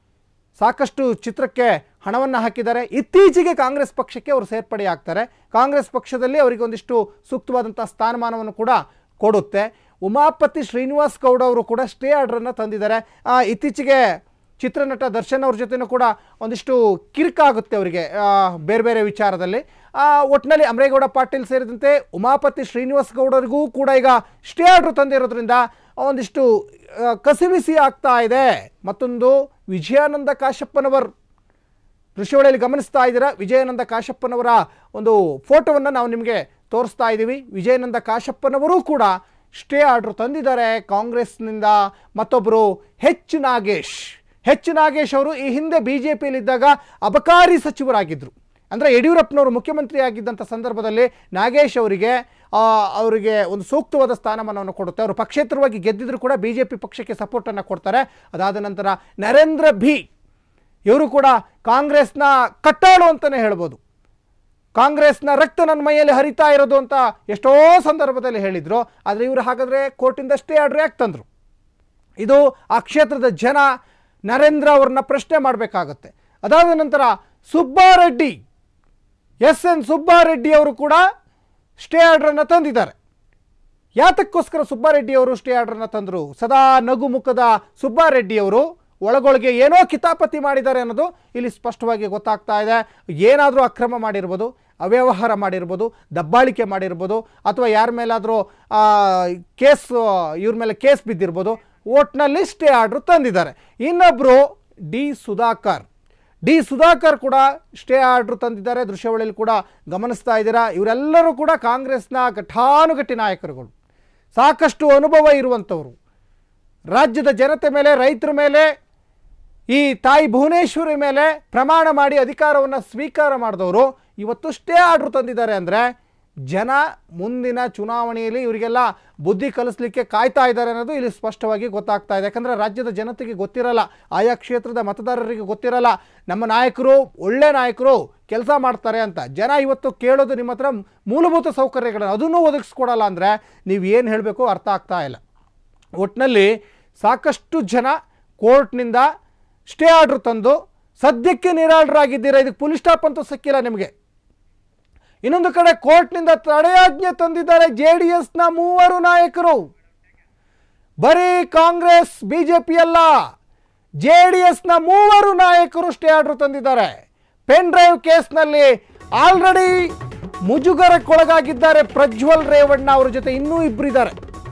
ಸಾಕಷ್ಟು ಚಿತ್ರಕ್ಕೆ ಹಣವನ್ನು ಹಾಕಿದ್ದಾರೆ ಇತ್ತೀಚೆಗೆ ಕಾಂಗ್ರೆಸ್ ಪಕ್ಷಕ್ಕೆ ಅವರು ಸೇರ್ಪಡೆ ಆಗ್ತಾರೆ ಕಾಂಗ್ರೆಸ್ ಪಕ್ಷದಲ್ಲಿ ಅವರಿಗೆ ಒಂದಿಷ್ಟು ಸೂಕ್ತವಾದಂಥ ಸ್ಥಾನಮಾನವನ್ನು ಕೂಡ ಕೊಡುತ್ತೆ ಉಮಾಪತಿ ಶ್ರೀನಿವಾಸ್ ಗೌಡ ಅವರು ಕೂಡ ಸ್ಟೇ ಆರ್ಡ್ರನ್ನು ತಂದಿದ್ದಾರೆ ಆ, ಇತ್ತೀಚೆಗೆ ಚಿತ್ರನಟ ದರ್ಶನ್ ಅವ್ರ ಜೊತೆನೂ ಕೂಡ ಒಂದಿಷ್ಟು ಕಿರಿಕಾಗುತ್ತೆ ಅವರಿಗೆ ಆ, ಬೇರೆ ಬೇರೆ ವಿಚಾರದಲ್ಲಿ ಆ, ಒಟ್ಟಿನಲ್ಲಿ ಅಮರೇಗೌಡ ಪಾಟೀಲ್ ಸೇರಿದಂತೆ ಉಮಾಪತಿ ಶ್ರೀನಿವಾಸ್ ಗೌಡರಿಗೂ ಕೂಡ ಈಗ ಸ್ಟೇ ಆರ್ಡ್ರ್ ತಂದಿರೋದ್ರಿಂದ ಒಂದಿಷ್ಟು ಆ, ಕಸಿವಿಸಿ ಆಗ್ತಾ ಇದೆ ಮತ್ತೊಂದು ವಿಜಯಾನಂದ ಕಾಶಪ್ಪನವರ್ ದೃಶ್ಯಾವಳಿಯಲ್ಲಿ ಗಮನಿಸ್ತಾ ಇದ್ದೀರಾ ವಿಜಯಾನಂದ ಕಾಶಪ್ಪನವರ ಒಂದು ಫೋಟೋವನ್ನು ನಾವು ನಿಮಗೆ ತೋರಿಸ್ತಾ ಇದ್ದೀವಿ ವಿಜಯಾನಂದ ಕಾಶಪ್ಪನವರು ಕೂಡ ಸ್ಟೇ ಆರ್ಡರ್ ತಂದಿದ್ದಾರೆ ಕಾಂಗ್ರೆಸ್ನಿಂದ ಮತ್ತೊಬ್ಬರು ಹೆಚ್ ನಾಗೇಶ್ ಹೆಚ್ ನಾಗೇಶ್ ಅವರು ಈ ಹಿಂದೆ ಬಿ ಜೆ ಪಿಯಲ್ಲಿದ್ದಾಗ ಅಬಕಾರಿ ಸಚಿವರಾಗಿದ್ದರು ಅಂದರೆ ಯಡಿಯೂರಪ್ಪನವರು ಮುಖ್ಯಮಂತ್ರಿ ಆಗಿದ್ದಂಥ ಸಂದರ್ಭದಲ್ಲಿ ನಾಗೇಶ್ ಅವರಿಗೆ ಆ, ಅವರಿಗೆ ಒಂದು ಸೂಕ್ತವಾದ ಸ್ಥಾನಮಾನವನ್ನು ಕೊಡುತ್ತೆ ಅವರು ಪಕ್ಷೇತರವಾಗಿ ಗೆದ್ದಿದ್ರು ಕೂಡ ಬಿ ಜೆ ಪಿ ಪಕ್ಷಕ್ಕೆ ಸಪೋರ್ಟನ್ನು ಕೊಡ್ತಾರೆ ಅದಾದ ನಂತರ ನರೇಂದ್ರ ಭಿ ಇವರು ಕೂಡ ಕಾಂಗ್ರೆಸ್ನ ಕಟ್ಟಾಳು ಅಂತಲೇ ಹೇಳ್ಬೋದು ಕಾಂಗ್ರೆಸ್ನ ರಕ್ತ ನನ್ನ ಮೈಯಲ್ಲಿ ಹರಿತಾ ಇರೋದು ಅಂತ ಎಷ್ಟೋ ಸಂದರ್ಭದಲ್ಲಿ ಹೇಳಿದರು ಆದರೆ ಇವರು ಹಾಗಾದರೆ ಕೋರ್ಟಿಂದ ಸ್ಟೇ ಆರ್ಡ್ರ್ ಯಾಕೆ ತಂದರು ಇದು ಆ ಕ್ಷೇತ್ರದ ಜನ ನರೇಂದ್ರ ಅವ್ರನ್ನ ಪ್ರಶ್ನೆ ಮಾಡಬೇಕಾಗತ್ತೆ ಅದಾದ ನಂತರ ಸುಬ್ಬಾರೆಡ್ಡಿ ಎಸ್ ಎನ್ ಸುಬ್ಬಾರೆಡ್ಡಿ ಅವರು ಕೂಡ ಸ್ಟೇ ಆರ್ಡ್ರನ್ನು ತಂದಿದ್ದಾರೆ ಯಾತಕ್ಕೋಸ್ಕರ ಸುಬ್ಬಾರೆಡ್ಡಿ ಅವರು ಸ್ಟೇ ಆರ್ಡ್ರನ್ನು ತಂದರು ಸದಾ ನಗು ಮುಖದ ಸುಬ್ಬಾರೆಡ್ಡಿ ಅವರು ಒಳಗೊಳಗೆ ಏನೋ ಕಿತಾಪತಿ ಮಾಡಿದ್ದಾರೆ ಅನ್ನೋದು ಇಲ್ಲಿ ಸ್ಪಷ್ಟವಾಗಿ ಗೊತ್ತಾಗ್ತಾ ಇದೆ ಏನಾದರೂ ಅಕ್ರಮ ಮಾಡಿರ್ಬೋದು ಅವ್ಯವಹಾರ ಮಾಡಿರ್ಬೋದು ದಬ್ಬಾಳಿಕೆ ಮಾಡಿರ್ಬೋದು ಅಥವಾ ಯಾರ ಮೇಲಾದರೂ ಕೇಸ್ ಇವ್ರ ಮೇಲೆ ಕೇಸ್ ಬಿದ್ದಿರ್ಬೋದು ಒಟ್ನಲ್ಲಿ ಸ್ಟೇ ಆರ್ಡ್ರು ತಂದಿದ್ದಾರೆ ಇನ್ನೊಬ್ಬರು ಡಿ ಸುಧಾಕರ್ ಡಿ ಸುಧಾಕರ್ ಕೂಡ ಸ್ಟೇ ಆರ್ಡ್ರ್ ತಂದಿದ್ದಾರೆ ದೃಶ್ಯಾವಳಿಯಲ್ಲಿ ಕೂಡ ಗಮನಿಸ್ತಾ ಇದ್ದೀರಾ ಇವರೆಲ್ಲರೂ ಕೂಡ ಕಾಂಗ್ರೆಸ್ನ ಘಟಾನುಘಟಿ ನಾಯಕರುಗಳು ಸಾಕಷ್ಟು ಅನುಭವ ಇರುವಂಥವರು ರಾಜ್ಯದ ಜನತೆ ಮೇಲೆ ರೈತರ ಮೇಲೆ ಈ ತಾಯಿ ಭುವನೇಶ್ವರಿ ಮೇಲೆ ಪ್ರಮಾಣ ಮಾಡಿ ಅಧಿಕಾರವನ್ನು ಸ್ವೀಕಾರ ಮಾಡಿದವರು ಇವತ್ತು ಸ್ಟೇ ಆರ್ಡ್ರ್ ತಂದಿದ್ದಾರೆ ಅಂದರೆ ಜನ ಮುಂದಿನ ಚುನಾವಣೆಯಲ್ಲಿ ಇವರಿಗೆಲ್ಲ ಬುದ್ಧಿ ಕಲಿಸ್ಲಿಕ್ಕೆ ಕಾಯ್ತಾ ಇದ್ದಾರೆ ಅನ್ನೋದು ಇಲ್ಲಿ ಸ್ಪಷ್ಟವಾಗಿ ಗೊತ್ತಾಗ್ತಾ ಇದೆ ಯಾಕಂದರೆ ರಾಜ್ಯದ ಜನತೆಗೆ ಗೊತ್ತಿರಲ್ಲ ಆಯಾ ಕ್ಷೇತ್ರದ ಮತದಾರರಿಗೆ ಗೊತ್ತಿರಲ್ಲ ನಮ್ಮ ನಾಯಕರು ಒಳ್ಳೆ ನಾಯಕರು ಕೆಲಸ ಮಾಡ್ತಾರೆ ಅಂತ ಜನ ಇವತ್ತು ಕೇಳೋದು ನಿಮ್ಮ ಹತ್ರ ಮೂಲಭೂತ ಸೌಕರ್ಯಗಳನ್ನು ಅದನ್ನೂ ಒದಗಿಸ್ಕೊಡಲ್ಲ ಅಂದರೆ ನೀವು ಏನು ಹೇಳಬೇಕು ಅರ್ಥ ಆಗ್ತಾ ಇಲ್ಲ ಒಟ್ಟಿನಲ್ಲಿ ಸಾಕಷ್ಟು ಜನ ಕೋರ್ಟ್ನಿಂದ ಸ್ಟೇ ಆರ್ಡ್ರ್ ತಂದು ಸದ್ಯಕ್ಕೆ ನಿರಾಳರಾಗಿದ್ದೀರಾ ಇದಕ್ಕೆ ಪೊಲೀಸ್ ಸ್ಟಾಪ್ ಅಂತೂ ಸಿಕ್ಕಿಲ್ಲ ನಿಮಗೆ ಇನ್ನೊಂದು ಕಡೆ ಕೋರ್ಟ್ನಿಂದ ತಡೆಯಾಜ್ಞೆ ತಂದಿದ್ದಾರೆ ಜೆ ಡಿ ಎಸ್ನ ಮೂವರು ನಾಯಕರು ಬರೀ ಕಾಂಗ್ರೆಸ್ ಬಿಜೆಪಿ ಅಲ್ಲ ಜೆ ಡಿ ಎಸ್ನ ಮೂವರು ನಾಯಕರು ಸ್ಟೇ ಆರ್ಡರ್ ತಂದಿದ್ದಾರೆ ಪೆನ್ ಡ್ರೈವ್ ಕೇಸ್ನಲ್ಲಿ ಆಲ್ರೆಡಿ ಮುಜುಗರಕ್ಕೊಳಗಾಗಿದ್ದಾರೆ ಪ್ರಜ್ವಲ್ ರೇವಣ್ಣ ಅವರ ಜೊತೆ ಇನ್ನೂ ಇಬ್ಬರಿದ್ದಾರೆ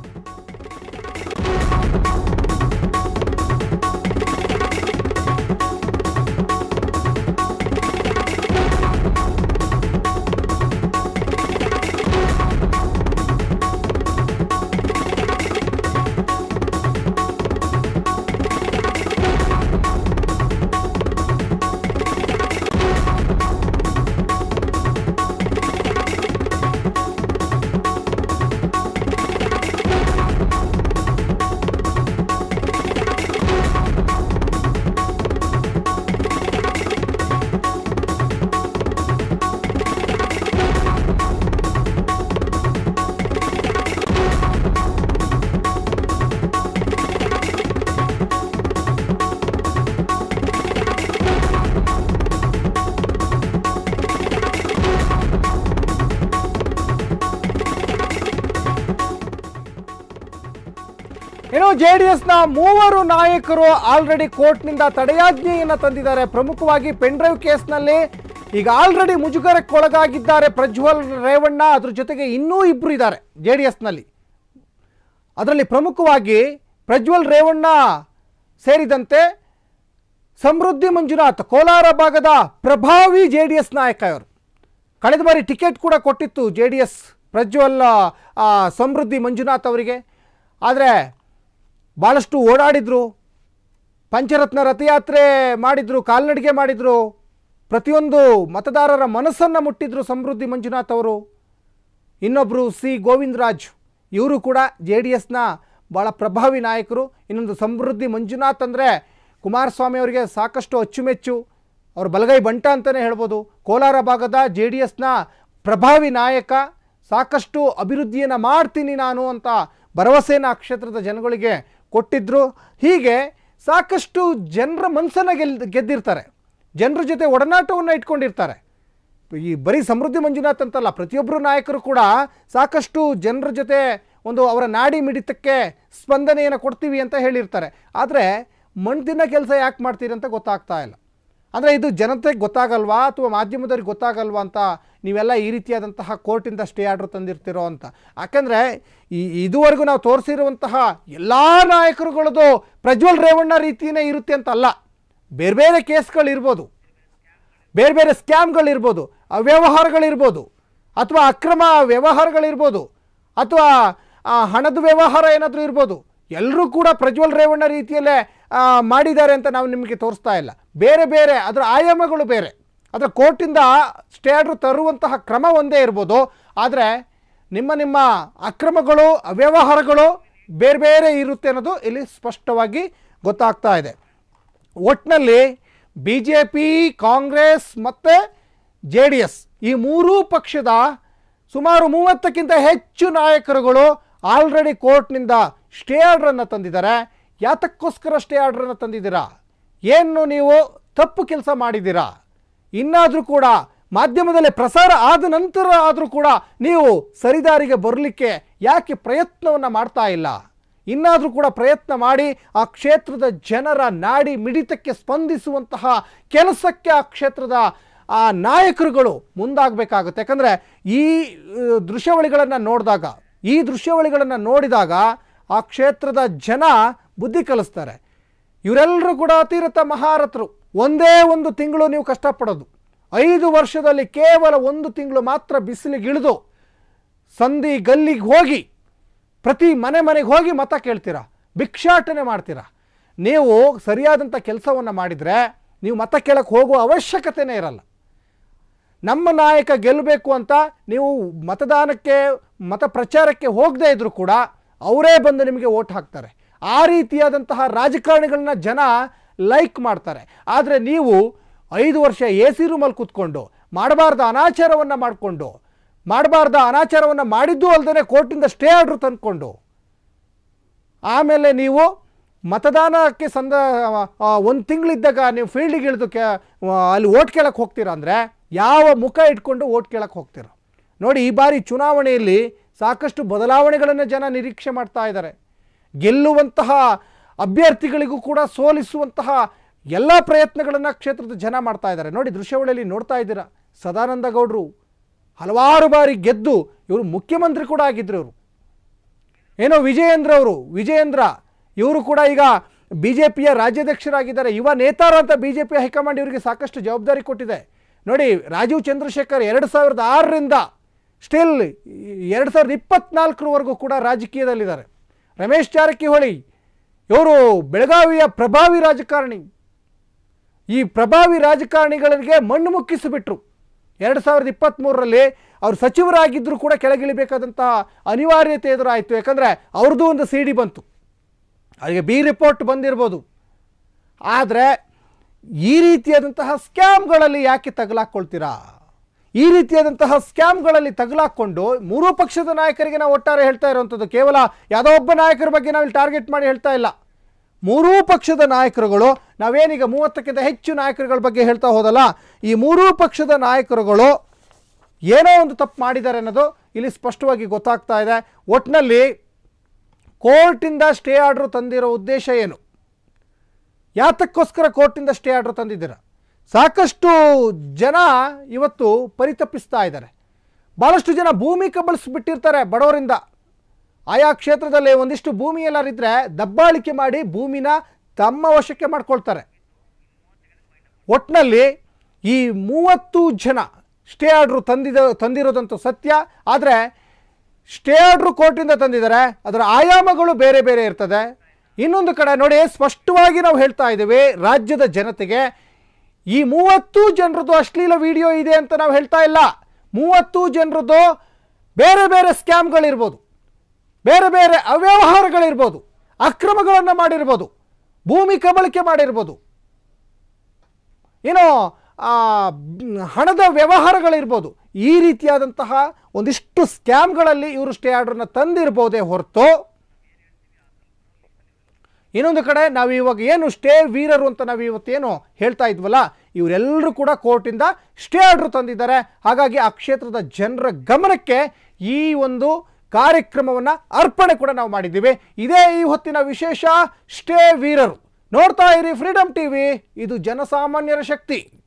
ಇನ್ನು ಜೆ ಡಿ ಎಸ್ನ ಮೂವರು ನಾಯಕರು ಆಲ್ರೆಡಿ ಕೋರ್ಟ್ನಿಂದ ತಡೆಯಾಜ್ಞೆಯನ್ನು ತಂದಿದ್ದಾರೆ ಪ್ರಮುಖವಾಗಿ ಪೆನ್ಡ್ರೈವ್ ಕೇಸ್ನಲ್ಲಿ ಈಗ ಆಲ್ರೆಡಿ ಮುಜುಗರಕ್ಕೊಳಗಾಗಿದ್ದಾರೆ ಪ್ರಜ್ವಲ್ ರೇವಣ್ಣ ಅದ್ರ ಜೊತೆಗೆ ಇನ್ನೂ ಇಬ್ಬರು ಇದ್ದಾರೆ ಜೆ ಡಿ ಎಸ್ನಲ್ಲಿ ಅದರಲ್ಲಿ ಪ್ರಮುಖವಾಗಿ ಪ್ರಜ್ವಲ್ ರೇವಣ್ಣ ಸೇರಿದಂತೆ ಸಮೃದ್ಧಿ ಮಂಜುನಾಥ್ ಕೋಲಾರ ಭಾಗದ ಪ್ರಭಾವಿ ಜೆ ಡಿ ಎಸ್ ನಾಯಕ ಇವರು ಕಳೆದ ಬಾರಿ ಟಿಕೆಟ್ ಕೂಡ ಕೊಟ್ಟಿತ್ತು ಜೆ ಡಿ ಎಸ್ ಪ್ರಜ್ವಲ್ ಆ, ಸಮೃದ್ಧಿ ಮಂಜುನಾಥ್ ಅವರಿಗೆ ಆದರೆ ಭಾಳಷ್ಟು ಓಡಾಡಿದರು ಪಂಚರತ್ನ ರಥಯಾತ್ರೆ ಮಾಡಿದರು ಕಾಲ್ನಡಿಗೆ ಮಾಡಿದರು ಪ್ರತಿಯೊಂದು ಮತದಾರರ ಮನಸ್ಸನ್ನು ಮುಟ್ಟಿದ್ರು ಸಮೃದ್ಧಿ ಮಂಜುನಾಥ್ ಅವರು ಇನ್ನೊಬ್ಬರು ಸಿ ಗೋವಿಂದರಾಜ್ ಇವರು ಕೂಡ ಜೆ ಡಿ ಎಸ್ನ ಭಾಳ ಪ್ರಭಾವಿ ನಾಯಕರು ಇನ್ನೊಂದು ಸಮೃದ್ಧಿ ಮಂಜುನಾಥ್ ಅಂದರೆ ಕುಮಾರಸ್ವಾಮಿ ಅವರಿಗೆ ಸಾಕಷ್ಟು ಅಚ್ಚುಮೆಚ್ಚು ಅವ್ರ ಬಲಗೈ ಬಂಟ ಅಂತಲೇ ಹೇಳ್ಬೋದು ಕೋಲಾರ ಭಾಗದ ಜೆ ಡಿ ಎಸ್ನ ಪ್ರಭಾವಿ ನಾಯಕ ಸಾಕಷ್ಟು ಅಭಿವೃದ್ಧಿಯನ್ನು ಮಾಡ್ತೀನಿ ನಾನು ಅಂತ ಭರವಸೆನ ಆ ಕ್ಷೇತ್ರದ ಜನಗಳಿಗೆ ಕೊಟ್ಟಿದ್ದರು ಹೀಗೆ ಸಾಕಷ್ಟು ಜನರ ಮನಸ್ಸನ್ನು ಗೆಲ್ ಗೆದ್ದಿರ್ತಾರೆ ಜನರ ಜೊತೆ ಒಡನಾಟವನ್ನು ಇಟ್ಕೊಂಡಿರ್ತಾರೆ ಈ ಬರೀ ಸಮೃದ್ಧಿ ಮಂಜುನಾಥ್ ಅಂತಲ್ಲ ಪ್ರತಿಯೊಬ್ಬರು ನಾಯಕರು ಕೂಡ ಸಾಕಷ್ಟು ಜನರ ಜೊತೆ ಒಂದು ಅವರ ನಾಡಿ ಮಿಡಿತಕ್ಕೆ ಸ್ಪಂದನೆಯನ್ನು ಕೊಡ್ತೀವಿ ಅಂತ ಹೇಳಿರ್ತಾರೆ ಆದರೆ ಮಣ್ತಿನ ಕೆಲಸ ಯಾಕೆ ಮಾಡ್ತೀರಿ ಅಂತ ಗೊತ್ತಾಗ್ತಾ ಇಲ್ಲ ಅಂದರೆ ಇದು ಜನತೆಗೆ ಗೊತ್ತಾಗಲ್ವಾ ಅಥವಾ ಮಾಧ್ಯಮದವ್ರಿಗೆ ಗೊತ್ತಾಗಲ್ವಾ ಅಂತ ನೀವೆಲ್ಲ ಈ ರೀತಿಯಾದಂತಹ ಕೋರ್ಟಿಂದ ಸ್ಟೇ ಆರ್ಡರ್ ತಂದಿರ್ತಿರೋ ಅಂತ ಯಾಕಂದರೆ ಈ ಇದುವರೆಗೂ ನಾವು ತೋರಿಸಿರುವಂತಹ ಎಲ್ಲ ನಾಯಕರುಗಳದು ಪ್ರಜ್ವಲ್ ರೇವಣ್ಣ ರೀತಿಯೇ ಇರುತ್ತೆ ಅಂತ ಅಲ್ಲ ಬೇರೆ ಬೇರೆ ಕೇಸ್ಗಳಿರ್ಬೋದು ಬೇರೆ ಬೇರೆ ಸ್ಕ್ಯಾಮ್ಗಳಿರ್ಬೋದು ಅವ್ಯವಹಾರಗಳಿರ್ಬೋದು ಅಥವಾ ಅಕ್ರಮ ವ್ಯವಹಾರಗಳಿರ್ಬೋದು ಅಥವಾ ಆ, ಹಣದ ವ್ಯವಹಾರ ಏನಾದರೂ ಇರ್ಬೋದು ಎಲ್ಲರೂ ಕೂಡ ಪ್ರಜ್ವಲ್ ರೇವಣ್ಣ ರೀತಿಯಲ್ಲೇ ಆ, ಮಾಡಿದ್ದಾರೆ ಅಂತ ನಾವು ನಿಮಗೆ ತೋರಿಸ್ತಾ ಇಲ್ಲ ಬೇರೆ ಬೇರೆ ಅದರ ಆಯಾಮಗಳು ಬೇರೆ ಅದರ ಕೋರ್ಟಿಂದ ಸ್ಟೇ ಆರ್ಡ್ರ್ ತರುವಂತಹ ಕ್ರಮ ಒಂದೇ ಇರ್ಬೋದು ಆದರೆ ನಿಮ್ಮ ನಿಮ್ಮ ಅಕ್ರಮಗಳು ಅವ್ಯವಹಾರಗಳು ಬೇರೆ ಬೇರೆ ಇರುತ್ತೆ ಅನ್ನೋದು ಇಲ್ಲಿ ಸ್ಪಷ್ಟವಾಗಿ ಗೊತ್ತಾಗ್ತಾ ಇದೆ ಒಟ್ಟಿನಲ್ಲಿ ಬಿ ಜೆ ಪಿ ಕಾಂಗ್ರೆಸ್ ಮತ್ತು ಜೆ ಡಿ ಎಸ್ ಈ ಮೂರೂ ಪಕ್ಷದ ಸುಮಾರು ಮೂವತ್ತಕ್ಕಿಂತ ಹೆಚ್ಚು ನಾಯಕರುಗಳು ಆಲ್ರೆಡಿ ಕೋರ್ಟ್ನಿಂದ ಸ್ಟೇ ಆರ್ಡ್ರನ್ನು ತಂದಿದ್ದಾರೆ ಯಾತಕ್ಕೋಸ್ಕರ ಸ್ಟೇ ಆರ್ಡ್ರನ್ನು ತಂದಿದ್ದೀರಾ ಏನು ನೀವು ತಪ್ಪು ಕೆಲಸ ಮಾಡಿದ್ದೀರಾ ಇನ್ನಾದರೂ ಕೂಡ ಮಾಧ್ಯಮದಲ್ಲಿ ಪ್ರಸಾರ ಆದ ನಂತರ ಆದರೂ ಕೂಡ ನೀವು ಸರಿದಾರಿಗೆ ಬರಲಿಕ್ಕೆ ಯಾಕೆ ಪ್ರಯತ್ನವನ್ನು ಮಾಡ್ತಾ ಇಲ್ಲ ಇನ್ನಾದರೂ ಕೂಡ ಪ್ರಯತ್ನ ಮಾಡಿ ಆ ಕ್ಷೇತ್ರದ ಜನರ ನಾಡಿ ಮಿಡಿತಕ್ಕೆ ಸ್ಪಂದಿಸುವಂತಹ ಕೆಲಸಕ್ಕೆ ಆ ಕ್ಷೇತ್ರದ ಆ ನಾಯಕರುಗಳು ಮುಂದಾಗಬೇಕಾಗುತ್ತೆ ಯಾಕಂದರೆ ಈ ಅಹ್, ದೃಶ್ಯಾವಳಿಗಳನ್ನು ನೋಡಿದಾಗ ಈ ದೃಶ್ಯಾವಳಿಗಳನ್ನು ನೋಡಿದಾಗ ಆ ಕ್ಷೇತ್ರದ ಜನ ಬುದ್ಧಿ ಕಲಿಸ್ತಾರೆ ಇವರೆಲ್ಲರೂ ಕೂಡ ಅತಿರಥ ಮಹಾರಥರು ಒಂದೇ ಒಂದು ತಿಂಗಳು ನೀವು ಕಷ್ಟಪಡೋದು ಐದು ವರ್ಷದಲ್ಲಿ ಕೇವಲ ಒಂದು ತಿಂಗಳು ಮಾತ್ರ ಬಿಸಿಲಿಗಿಳಿದು ಸಂಧಿ ಗಲ್ಲಿಗೆ ಹೋಗಿ ಪ್ರತಿ ಮನೆ ಮನೆಗೆ ಹೋಗಿ ಮತ ಕೇಳ್ತೀರಾ ಭಿಕ್ಷಾಟನೆ ಮಾಡ್ತೀರಾ ನೀವು ಸರಿಯಾದಂಥ ಕೆಲಸವನ್ನು ಮಾಡಿದರೆ ನೀವು ಮತ ಕೇಳಕ್ಕೆ ಹೋಗುವ ಅವಶ್ಯಕತೆನೇ ಇರಲ್ಲ ನಮ್ಮ ನಾಯಕ ಗೆಲ್ಲಬೇಕು ಅಂತ ನೀವು ಮತದಾನಕ್ಕೆ ಮತ ಪ್ರಚಾರಕ್ಕೆ ಹೋಗದೇ ಇದ್ರೂ ಕೂಡ ಅವರೇ ಬಂದು ನಿಮಗೆ ಓಟ್ ಹಾಕ್ತಾರೆ ಆ ರೀತಿಯಾದಂತಹ ರಾಜಕಾರಣಿಗಳನ್ನ ಜನ ಲೈಕ್ ಮಾಡ್ತಾರೆ ಆದರೆ ನೀವು ಐದು ವರ್ಷ ಎ ಸಿ ರೂಮಲ್ಲಿ ಕೂತ್ಕೊಂಡು ಮಾಡಬಾರ್ದ ಅನಾಚಾರವನ್ನು ಮಾಡಿಕೊಂಡು ಮಾಡಬಾರ್ದ ಅನಾಚಾರವನ್ನು ಮಾಡಿದ್ದೂ ಅಲ್ಲದೆ ಕೋರ್ಟಿಂದ ಸ್ಟೇ ಆರ್ಡ್ರ್ ತಂದ್ಕೊಂಡು ಆಮೇಲೆ ನೀವು ಮತದಾನಕ್ಕೆ ಸಂದ ಒಂದು ತಿಂಗಳಿದ್ದಾಗ ನೀವು ಫೀಲ್ಡಿಗೆ ಇಳಿದು ಕೆ ಆ, ಅಲ್ಲಿ ಓಟ್ ಕೇಳಕ್ಕೆ ಹೋಗ್ತೀರಾ ಅಂದರೆ ಯಾವ ಮುಖ ಇಟ್ಕೊಂಡು ಓಟ್ ಕೇಳಕ್ಕೆ ಹೋಗ್ತೀರಾ ನೋಡಿ ಈ ಬಾರಿ ಚುನಾವಣೆಯಲ್ಲಿ ಸಾಕಷ್ಟು ಬದಲಾವಣೆಗಳನ್ನು ಜನ ನಿರೀಕ್ಷೆ ಮಾಡ್ತಾ ಇದ್ದಾರೆ ಗೆಲ್ಲುವಂತಹ ಅಭ್ಯರ್ಥಿಗಳಿಗೂ ಕೂಡ ಸೋಲಿಸುವಂತಹ ಎಲ್ಲ ಪ್ರಯತ್ನಗಳನ್ನು ಕ್ಷೇತ್ರದ ಜನ ಮಾಡ್ತಾ ಇದ್ದಾರೆ ನೋಡಿ ದೃಶ್ಯಾವಳಿಯಲ್ಲಿ ನೋಡ್ತಾ ಇದ್ದೀರಾ ಸದಾನಂದ ಗೌಡರು ಹಲವಾರು ಬಾರಿ ಗೆದ್ದು ಇವರು ಮುಖ್ಯಮಂತ್ರಿ ಕೂಡ ಆಗಿದ್ರು ಇವರು ಏನೋ ವಿಜಯೇಂದ್ರ ಅವರು ವಿಜಯೇಂದ್ರ ಇವರು ಕೂಡ ಈಗ ಬಿ ಜೆ ಪಿಯ ರಾಜ್ಯಾಧ್ಯಕ್ಷರಾಗಿದ್ದಾರೆ ಯುವ ನೇತಾರ ಅಂತ ಬಿ ಜೆ ಪಿ ಹೈಕಮಾಂಡ್ ಇವರಿಗೆ ಸಾಕಷ್ಟು ಜವಾಬ್ದಾರಿ ಕೊಟ್ಟಿದೆ ನೋಡಿ ರಾಜೀವ್ ಚಂದ್ರಶೇಖರ್ ಎರಡು ಸಾವಿರದ ಆರರಿಂದ ಸ್ಟಿಲ್ ಎರಡು ಸಾವಿರದ ಇಪ್ಪತ್ನಾಲ್ಕರವರೆಗೂ ಕೂಡ ರಾಜಕೀಯದಲ್ಲಿದ್ದಾರೆ ರಮೇಶ್ ಜಾರಕಿಹೊಳಿ ಇವರು ಬೆಳಗಾವಿಯ ಪ್ರಭಾವಿ ರಾಜಕಾರಣಿ ಈ ಪ್ರಭಾವಿ ರಾಜಕಾರಣಿಗಳಿಗೆ ಮಣ್ಣು ಮುಕ್ಕಿಸಿಬಿಟ್ರು ಎರಡು ಸಾವಿರದ ಇಪ್ಪತ್ತ್ಮೂರರಲ್ಲಿ ಅವರು ಸಚಿವರಾಗಿದ್ದರೂ ಕೂಡ ಕೆಳಗಿಳಿಬೇಕಾದಂತಹ ಅನಿವಾರ್ಯತೆ ಎದುರಾಯಿತು ಯಾಕಂದರೆ ಅವ್ರದ್ದು ಒಂದು ಸಿ ಡಿ ಬಂತು ಅವರಿಗೆ ಬಿ ರಿಪೋರ್ಟ್ ಬಂದಿರ್ಬೋದು ಆದರೆ ಈ ರೀತಿಯಾದಂತಹ ಸ್ಕ್ಯಾಮ್ಗಳಲ್ಲಿ ಯಾಕೆ ತಗಲಾಕ್ಕೊಳ್ತೀರಾ ಈ ರೀತಿಯಾದಂತಹ ಸ್ಕ್ಯಾಮ್ಗಳಲ್ಲಿ ತಗಲಾಕೊಂಡು ಮೂರೂ ಪಕ್ಷದ ನಾಯಕರಿಗೆ ನಾವು ಒಟ್ಟಾರೆ ಹೇಳ್ತಾ ಇರುವಂಥದ್ದು ಕೇವಲ ಯಾವುದೋ ಒಬ್ಬ ನಾಯಕರ ಬಗ್ಗೆ ನಾವಿಲ್ಲಿ ಟಾರ್ಗೆಟ್ ಮಾಡಿ ಹೇಳ್ತಾ ಇಲ್ಲ ಮೂರೂ ಪಕ್ಷದ ನಾಯಕರುಗಳು ನಾವೇನೀಗ ಮೂವತ್ತಕ್ಕಿಂತ ಹೆಚ್ಚು ನಾಯಕರುಗಳ ಬಗ್ಗೆ ಹೇಳ್ತಾ ಹೋದಲ್ಲ ಈ ಮೂರೂ ಪಕ್ಷದ ನಾಯಕರುಗಳು ಏನೋ ಒಂದು ತಪ್ಪು ಮಾಡಿದ್ದಾರೆ ಅನ್ನೋದು ಇಲ್ಲಿ ಸ್ಪಷ್ಟವಾಗಿ ಗೊತ್ತಾಗ್ತಾ ಇದೆ ಒಟ್ಟಿನಲ್ಲಿ ಕೋರ್ಟಿಂದ ಸ್ಟೇ ಆರ್ಡ್ರ್ ತಂದಿರೋ ಉದ್ದೇಶ ಏನು ಯಾತಕ್ಕೋಸ್ಕರ ಕೋರ್ಟಿಂದ ಸ್ಟೇ ಆರ್ಡ್ರ್ ತಂದಿದ್ದೀರಾ ಸಾಕಷ್ಟು ಜನ ಇವತ್ತು ಪರಿತಪಿಸ್ತಾ ಇದ್ದಾರೆ ಭಾಳಷ್ಟು ಜನ ಭೂಮಿ ಕಬಳಿಸ್ಬಿಟ್ಟಿರ್ತಾರೆ ಬಡವರಿಂದ ಆಯಾ ಕ್ಷೇತ್ರದಲ್ಲಿ ಒಂದಿಷ್ಟು ಭೂಮಿ ಎಲ್ಲರಿದ್ದರೆ ದಬ್ಬಾಳಿಕೆ ಮಾಡಿ ಭೂಮಿನ ತಮ್ಮ ವಶಕ್ಕೆ ಮಾಡ್ಕೊಳ್ತಾರೆ ಒಟ್ಟಿನಲ್ಲಿ ಈ ಮೂವತ್ತು ಜನ ಸ್ಟೇ ಆರ್ಡ್ರು ತಂದಿದ ತಂದಿರೋದಂತೂ ಸತ್ಯ ಆದರೆ ಸ್ಟೇ ಆರ್ಡ್ರು ಕೋರ್ಟಿಂದ ತಂದಿದ್ದಾರೆ ಅದರ ಆಯಾಮಗಳು ಬೇರೆ ಬೇರೆ ಇರ್ತದೆ ಇನ್ನೊಂದು ಕಡೆ ನೋಡಿ ಸ್ಪಷ್ಟವಾಗಿ ನಾವು ಹೇಳ್ತಾ ಇದ್ದೀವಿ ರಾಜ್ಯದ ಜನತೆಗೆ ಈ ಮೂವತ್ತು ಜನರದ್ದು ಅಶ್ಲೀಲ ವಿಡಿಯೋ ಇದೆ ಅಂತ ನಾವು ಹೇಳ್ತಾ ಇಲ್ಲ ಮೂವತ್ತು ಜನರದ್ದು ಬೇರೆ ಬೇರೆ ಸ್ಕ್ಯಾಮ್ಗಳಿರ್ಬೋದು ಬೇರೆ ಬೇರೆ ಅವ್ಯವಹಾರಗಳಿರ್ಬೋದು ಅಕ್ರಮಗಳನ್ನು ಮಾಡಿರ್ಬೋದು ಭೂಮಿ ಕಬಳಿಕೆ ಮಾಡಿರ್ಬೋದು ಏನೋ ಆ, ಮ್, ಹಣದ ವ್ಯವಹಾರಗಳಿರ್ಬೋದು ಈ ರೀತಿಯಾದಂತಹ ಒಂದಿಷ್ಟು ಸ್ಕ್ಯಾಮ್ಗಳಲ್ಲಿ ಇವರು ಸ್ಟೇ ಆರ್ಡ್ರನ್ನ ತಂದಿರ್ಬೋದೇ ಹೊರತು ಇನ್ನೊಂದು ಕಡೆ ನಾವು ಇವಾಗ ಏನು ಸ್ಟೇ ವೀರರು ಅಂತ ನಾವು ಇವತ್ತೇನು ಹೇಳ್ತಾ ಇದ್ವಲ್ಲ ಇವರೆಲ್ಲರೂ ಕೂಡ ಕೋರ್ಟಿಂದ ಸ್ಟೇ ಆರ್ಡ್ರ್ ತಂದಿದ್ದಾರೆ ಹಾಗಾಗಿ ಆ ಕ್ಷೇತ್ರದ ಜನರ ಗಮನಕ್ಕೆ ಈ ಒಂದು ಕಾರ್ಯಕ್ರಮವನ್ನು ಅರ್ಪಣೆ ಕೂಡ ನಾವು ಮಾಡಿದ್ದೀವಿ ಇದೇ ಈ ಹೊತ್ತಿನ ವಿಶೇಷ ಸ್ಟೇ ವೀರರು ನೋಡ್ತಾ ಇರಿ ಫ್ರೀಡಮ್ ಟಿವಿ ಇದು ಜನಸಾಮಾನ್ಯರ ಶಕ್ತಿ